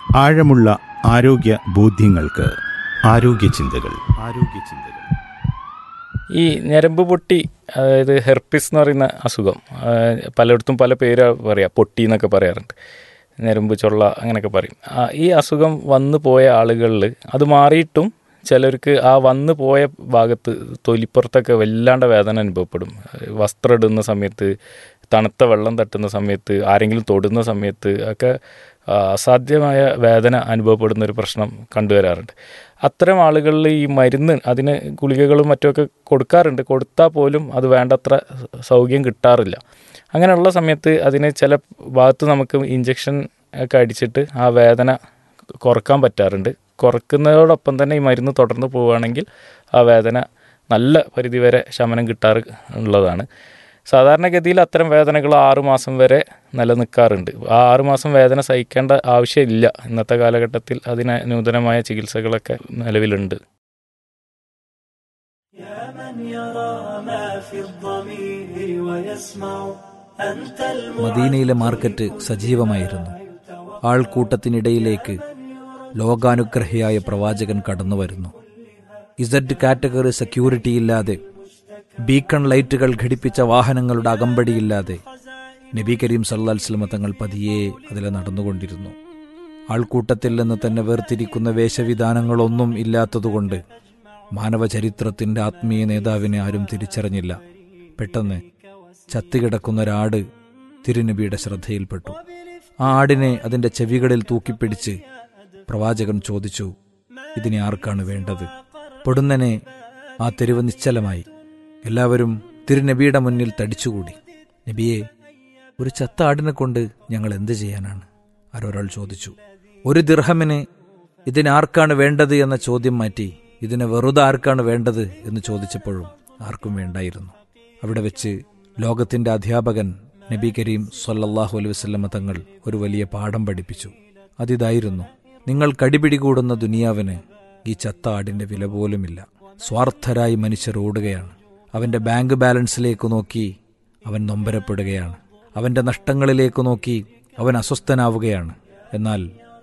ആഴമുള്ള ആരോഗ്യ ബോധ്യങ്ങൾക്ക് ആരോഗ്യ ചിന്തകൾ ആരോഗ്യ ചിന്തകൾ ഈ ഞരമ്പ് പൊട്ടി അതായത് ഹെർപ്പിസ് എന്ന് പറയുന്ന അസുഖം ആ, പലയിടത്തും പല പേര് പറയാം പൊട്ടി എന്നൊക്കെ പറയാറുണ്ട് ഞരമ്പ് ചൊള്ള അങ്ങനെയൊക്കെ പറയും ആ, ഈ അസുഖം വന്നു പോയ ആളുകളിൽ അത് മാറിയിട്ടും ചിലർക്ക് ആ വന്നു പോയ ഭാഗത്ത് തൊലിപ്പുറത്തൊക്കെ വല്ലാണ്ട് വേദന അനുഭവപ്പെടും വസ്ത്രം ഇടുന്ന സമയത്ത് തണുത്ത വെള്ളം തട്ടുന്ന സമയത്ത് ആരെങ്കിലും തൊടുന്ന സമയത്ത് ഒക്കെ ആ, അസാധ്യമായ വേദന അനുഭവപ്പെടുന്ന ഒരു പ്രശ്നം കണ്ടുവരാറുണ്ട് അത്തരം ആളുകളിൽ ഈ മരുന്ന് അതിന് ഗുളികകളും മറ്റുമൊക്കെ കൊടുക്കാറുണ്ട് കൊടുത്താൽ പോലും അത് വേണ്ടത്ര സൗകര്യം കിട്ടാറില്ല അങ്ങനെയുള്ള സമയത്ത് അതിന് ചില ഭാഗത്ത് നമുക്ക് ഇഞ്ചക്ഷൻ ഒക്കെ അടിച്ചിട്ട് ആ വേദന കുറക്കാൻ പറ്റാറുണ്ട് കുറക്കുന്നതോടൊപ്പം തന്നെ ഈ മരുന്ന് തുടർന്ന് പോവുകയാണെങ്കിൽ ആ വേദന നല്ല പരിധിവരെ ശമനം കിട്ടാറ് ഉള്ളതാണ് സാധാരണഗതിയിൽ അത്തരം വേദനകൾ ആറുമാസം വരെ നിലനിൽക്കാറുണ്ട് ആ ആറുമാസം വേദന സഹിക്കേണ്ട ആവശ്യമില്ല ഇന്നത്തെ കാലഘട്ടത്തിൽ അതിന് നൂതനമായ ചികിത്സകളൊക്കെ നിലവിലുണ്ട് يا من يرى ما في الضمير ويسمع أنت മദീനയിലെ മാർക്കറ്റ് സജീവമായിരുന്നു ആൾക്കൂട്ടത്തിനിടയിലേക്ക് ലോകാനുഗ്രഹിയായ പ്രവാചകൻ കടന്നു വരുന്നു ഇസഡ് കാറ്റഗറി സെക്യൂരിറ്റിയില്ലാതെ ബീക്കൺ ലൈറ്റുകൾ ഘടിപ്പിച്ച വാഹനങ്ങളുടെ അകമ്പടിയില്ലാതെ നബി കരീം സല്ലാ സ്വലമ തങ്ങൾ പതിയെ അതിലെ നടന്നുകൊണ്ടിരുന്നു ആൾക്കൂട്ടത്തിൽ നിന്ന് തന്നെ വേർതിരിക്കുന്ന വേഷവിധാനങ്ങളൊന്നും ഇല്ലാത്തതുകൊണ്ട് മാനവചരിത്രത്തിന്റെ ആത്മീയ നേതാവിനെ ആരും തിരിച്ചറിഞ്ഞില്ല പെട്ടെന്ന് ചത്തുകിടക്കുന്ന ഒരാട് തിരുനബിയുടെ ശ്രദ്ധയിൽപ്പെട്ടു ആ ആടിനെ അതിന്റെ ചെവികളിൽ തൂക്കിപ്പിടിച്ച് പ്രവാചകൻ ചോദിച്ചു ഇതിനെ ആർക്കാണ് വേണ്ടത് പൊടുന്നനെ ആ തെരുവ് നിശ്ചലമായി എല്ലാവരും തിരുനബിയുടെ മുന്നിൽ തടിച്ചുകൂടി നബിയെ ഒരു ചത്ത ആടിനെ കൊണ്ട് ഞങ്ങൾ എന്ത് ചെയ്യാനാണ് ആരൊരാൾ ചോദിച്ചു ഒരു ദിർഹമിന് ഇതിനാർക്കാണ് വേണ്ടത് എന്ന ചോദ്യം മാറ്റി ഇതിന് വെറുതെ ആർക്കാണ് വേണ്ടത് എന്ന് ചോദിച്ചപ്പോഴും ആർക്കും വേണ്ടായിരുന്നു അവിടെ വെച്ച് ലോകത്തിന്റെ അധ്യാപകൻ നബി കരീം സൊല്ലാഹു അലൈഹി വസല്ലമ തങ്ങൾ ഒരു വലിയ പാഠം പഠിപ്പിച്ചു അതിതായിരുന്നു നിങ്ങൾ കടിപിടികൂടുന്ന ദുനിയാവിന് ഈ ചത്ത ആടിന്റെ വില പോലുമില്ല സ്വാർത്ഥരായി മനുഷ്യർ ഓടുകയാണ് അവന്റെ ബാങ്ക് ബാലൻസിലേക്ക് നോക്കി അവൻ നൊമ്പരപ്പെടുകയാണ് അവന്റെ നഷ്ടങ്ങളിലേക്ക് നോക്കി അവൻ അസ്വസ്ഥനാവുകയാണ് എന്നാൽ